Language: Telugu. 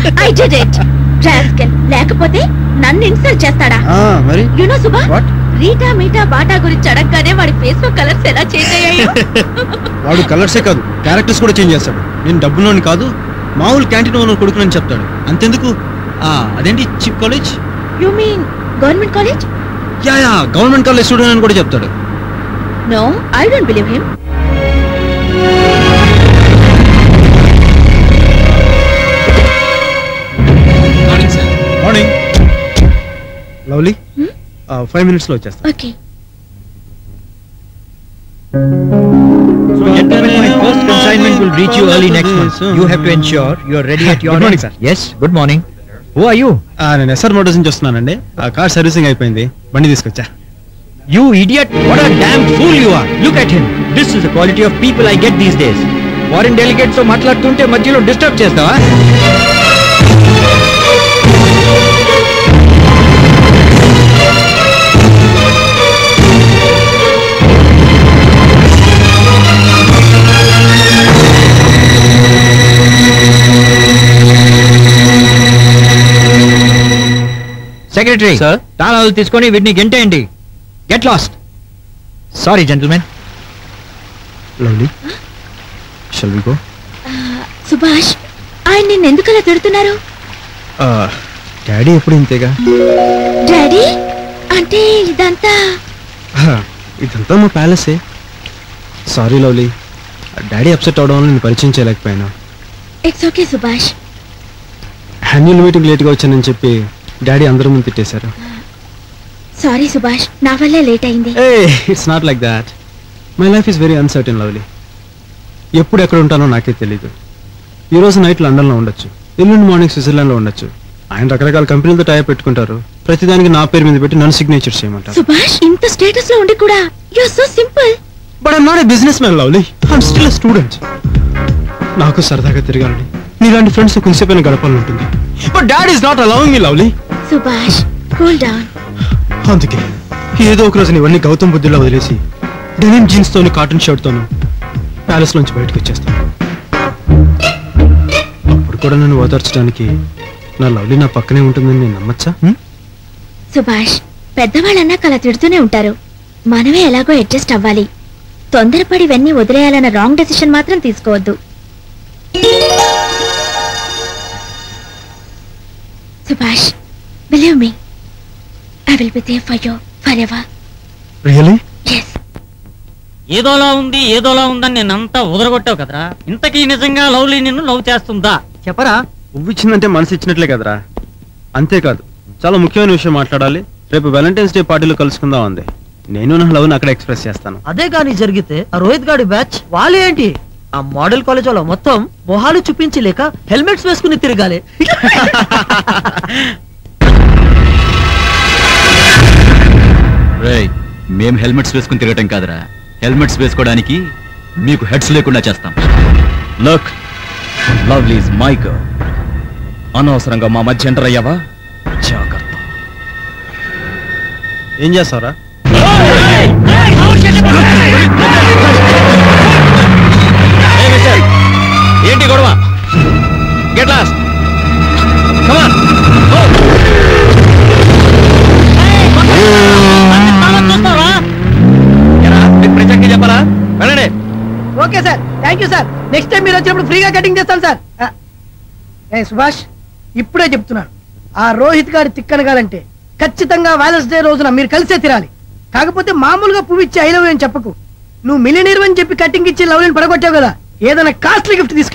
ఐ డిడ్ ఇట్ రాస్కల్ లేకపోతే నన్ను ఇన్సల్ట్ చేస్తాడా ఆ, మరి యునో సుబా What? రీటా మీటా బాటా గురించి అడగగానే వాడి ఫేస్ లో కలర్స్ ఎలా చేంజ్ అయ్యాయో వాడు కలర్సే కాదు క్యారెక్టర్స్ కూడా చేంజ్ చేస్తాడు నేను డబ్బులోని కాదు మామూలు క్యాంటీన్ ఓనర్ కొడుకునని చెప్తాడు అంతెందుకు ఆ, అదేంటి cheap college you mean government college ya ya government college student అని కూడా చెప్తాడు no I don't believe him morning Lovely Hmm? Five minutes లో వచ్చేస్తా okay So, gentlemen, my first consignment will reach you early next month. You have to ensure you are ready at your Good morning, end. sir. Yes, good morning. Who are you? నేను ఎస్ఆర్ మోటార్స్ నుంచి వస్తున్నానండి ఆ కార్ సర్వీసింగ్ అయిపోయింది బండి తీసుకొచ్చా You idiot! What a damn fool you are! Look at him. This is the quality of people I get these days. Foreign delegates తో మాట్లాడుతుంటే మధ్యలో డిస్టర్బ్ చేస్తావా సెక్రటరీ Sir? తాళాలు తీసుకొని వీటిని గెంటేయండి get lost sorry gentlemen Lovely shall we go Subhash ఆయన నిన్ను ఎందుకలా తిడుతున్నారు డాడీ ఎప్పుడు ఇంతేగా డాడీ అంటే ఇదంతా ఆ, ఇదంతా మా ప్యాలెసే సారీ లవ్లీ డాడీ అప్సెట్ అవడం వల్ల నేను పరిచయం చేయలేకపోయాను it's okay Subhash annual meeting లేట్గా వచ్చానని చెప్పి డాడీ అందరి ముందు తిట్టేశారు సారీ సుభాష్ నా వల్లే లేట్ అయింది ఏ it's not like that my life is very uncertain Lovely ఎప్పుడు ఎక్కడ ఉంటానో నాకే తెలీదు ఈ రోజు నైట్ లండన్లో ఉండొచ్చు ఎల్లుండి మార్నింగ్ స్విట్జర్లాండ్లో ఉండొచ్చు ఆయన రకరకాల కంపెనీలతో టైప్ పెట్టుకుంటారు ప్రతిదానికి నా పేరు మీద పెట్టి నన్ను సిగ్నేచర్ చేయమంటారు సుభాష్ ఇంత స్టేటస్ లో ఉండి కూడా you're so simple but I'm not a business man Lovely I'm still student నాకు సరదాగా తిరగాలని నీలాంటి ఫ్రెండ్స్ కొంచెంసేపైనా గడపాలని ఉంటుంది but dad is not allowing me Lovely Subhash cool down అందుకే ఏదో ఒక రోజు ఇవన్నీ గౌతమ్ బుద్ధుల్లో వదిలేసి డెనిమ్ జీన్స్ తోని కాటన్ షర్ట్ తోను ప్యాలెస్ నుంచి బయటకు వచ్చేస్తాను అప్పుడు కూడా నన్ను ఓదార్చడానికి నా లవ్లీ నా పక్కనే ఉంటుందని నేను నమ్మచ్చా సుభాష్ పెద్దవాళ్ళన్నా కల తిడుతూనే ఉంటారు మనమే ఎలాగో అడ్జస్ట్ అవ్వాలి తొందరపడి ఇవన్నీ వదిలేయాలన్న రాంగ్ డెసిషన్ మాత్రం తీసుకోవద్దు Subhash believe me I will be there for you forever really yes ఏదోలా ఉంది ఏదోలా ఉందని నేనంతా ఉదరగొట్టావు కదరా ఇంతకీ నిజంగా లవ్లీ నిన్ను లవ్ చేస్తుందా చెప్పరా పువ్వు ఇచ్చిందంటే మనసు ఇచ్చినట్లే కదరా అంతేకాదు చాలా ముఖ్యమైన విషయం మాట్లాడాలి రేపు వ్యాలంటైన్స్ డే పార్టీలో కలుసుకుందాం అంది నేను నా లవ్ని అక్కడ ఎక్స్ప్రెస్ చేస్తాను అదే కానీ జరిగితే ఆ రోహిత్ గాడి బ్యాచ్ వాళ్ళు ఏంటి ఆ మోడల్ కాలేజ్ వాళ్ళ మొత్తం మొహాలు చూపించి లేక హెల్మెట్స్ వేసుకుని తిరగాలి రేయ్ మేం హెల్మెట్స్ వేసుకుని తిరగటం కాదురా హెల్మెట్స్ వేసుకోవడానికి మీకు హెడ్స్ లేకుండా చేస్తాం luck Lovely is my girl అనవసరంగా మా మధ్య ఎంటర్ అయ్యావా జాగ్రత్త ఏం చేస్తావురా ఏంటి గొడవ గెట్ లాస్ట్ ప్రజెంట్ చెప్పాలా వెళ్ళండి okay sir thank you sir next time మీరు వచ్చినప్పుడు ఫ్రీగా కటింగ్ చేస్తాను సార్ ఆ, ఏ సుభాష్ ఇప్పుడే చెప్తున్నాను ఆ రోహిత్ గారి తిక్కనగాలంటే ఖచ్చితంగా వ్యాలెన్స్ డే రోజున మీరు కలిసే తిరాలి కాకపోతే మామూలుగా పువ్వు ఇచ్చి ఐలవ్ అని చెప్పకు నువ్వు మిలినీర్ అని చెప్పి కటింగ్ ఇచ్చి లవ్లీని పడగొట్టావు కదా ఏదైనా కాస్ట్లీ గిఫ్ట్ తీసుకు